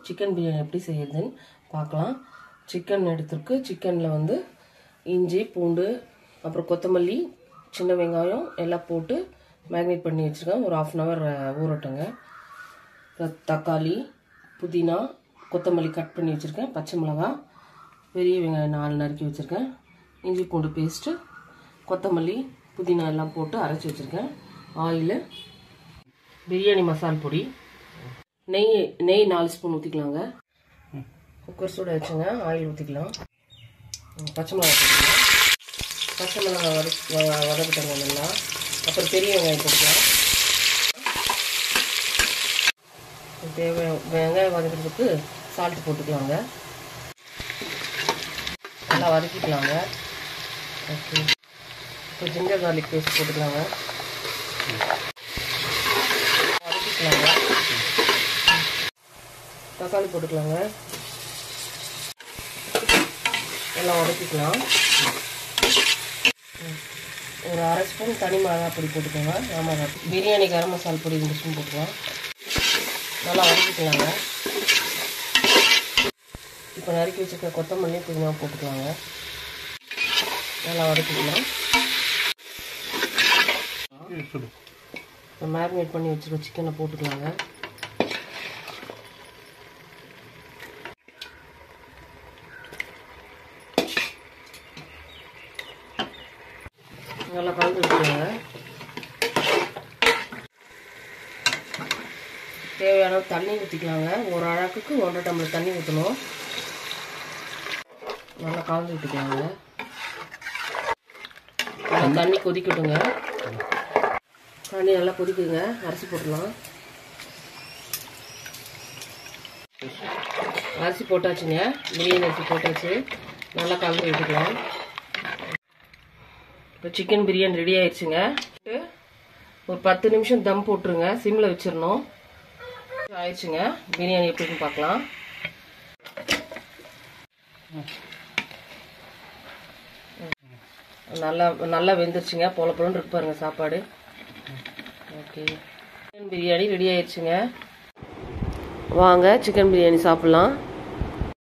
Chicken biryani எப்படி செய்யறதுன்னு பார்க்கலாம் சிக்கன் எடுத்துருக்கு சிக்கனில் வந்து இஞ்சி பூண்டு அப்புறம் கொத்தமல்லி சின்ன வெங்காயம் எல்லாம் போட்டு மேக்னேட் பண்ணி வச்சுருக்கேன் ஒரு ஆஃப் அன் ஹவர் ஊறட்டுங்க அப்புறம் தக்காளி புதினா கொத்தமல்லி கட் பண்ணி வச்சுருக்கேன் பச்சை மிளகா பெரிய வெங்காயம் நாலு நறுக்கி வச்சுருக்கேன் இஞ்சி பூண்டு பேஸ்ட்டு கொத்தமல்லி புதினா எல்லாம் போட்டு அரைச்சி வச்சுருக்கேன் ஆயிலு பிரியாணி மசால் பொடி நெய் நெய் நாலு ஸ்பூன் ஊற்றிக்கலாங்க குக்கர் சூட வச்சுங்க ஆயில் ஊற்றிக்கலாம் பச்சை மிளகா போட்டுக்கலாம் பச்சை மிளகா வத வ- வதக்கிட்டோங்க நல்லா அப்புறம் பெரிய வெங்காயம் போட்டுக்கலாம் தேவை வெங்காயம் வதக்கிறதுக்கு சால்ட் போட்டுக்கலாங்க நல்லா வதக்கிக்கலாங்க ஓகே இப்போ ஜிஞ்சர் கார்லிக் பேஸ்ட் போட்டுக்கலாங்க வதக்கிக்கலாங்க தக்காளி போட்டுக்கலாங்க எல்லாம் வதக்கிக்கலாம் ம். ஒரு அரை ஸ்பூன் தனி மிளகா பொடி போட்டுக்கோங்க ஆமாங்க பிரியாணி கரம் மசாலா பொடி ரெண்டு ஸ்பூன் போட்டுக்கலாம் நல்லா வதக்கிக்கலாங்க இப்போ நறுக்கி வச்சுருக்க கொத்தமல்லி புதினா போட்டுக்கலாங்க நல்லா வதக்கிக்கலாம் இப்போ மேரினேட் பண்ணி வச்சுருக்க சிக்கனை போட்டுக்கலாங்க நல்லா கலந்து வச்சுக்கோங்க தேவையான அளவு தண்ணி ஊற்றிக்கலாங்க ஒரு அழகுக்கு ஒன்றரை டம்ளர் தண்ணி ஊற்றணும் நல்லா கலந்து விட்டுக்கலாங்க நல்லா தண்ணி கொதிக்கட்டுங்க தண்ணி நல்லா கொதிக்குங்க அரிசி போட்டுடலாம் அரிசி போட்டாச்சுங்க பிரியாணி அரிசி போட்டாச்சு நல்லா கலந்து விட்டுக்கலாம் இப்போ சிக்கன் பிரியாணி ரெடி ஆயிடுச்சுங்க ஒரு பத்து நிமிஷம் தம் போட்டுருங்க சிம்மில் வச்சிடணும் ஆயிடுச்சுங்க பிரியாணி எப்படின்னு பார்க்கலாம் நல்லா நல்லா வெந்துருச்சுங்க பொல பொலன்னு இருக்கு பாருங்க சாப்பாடு ஓகே சிக்கன் பிரியாணி ரெடி ஆயிடுச்சுங்க வாங்க சிக்கன் பிரியாணி சாப்பிட்லாம்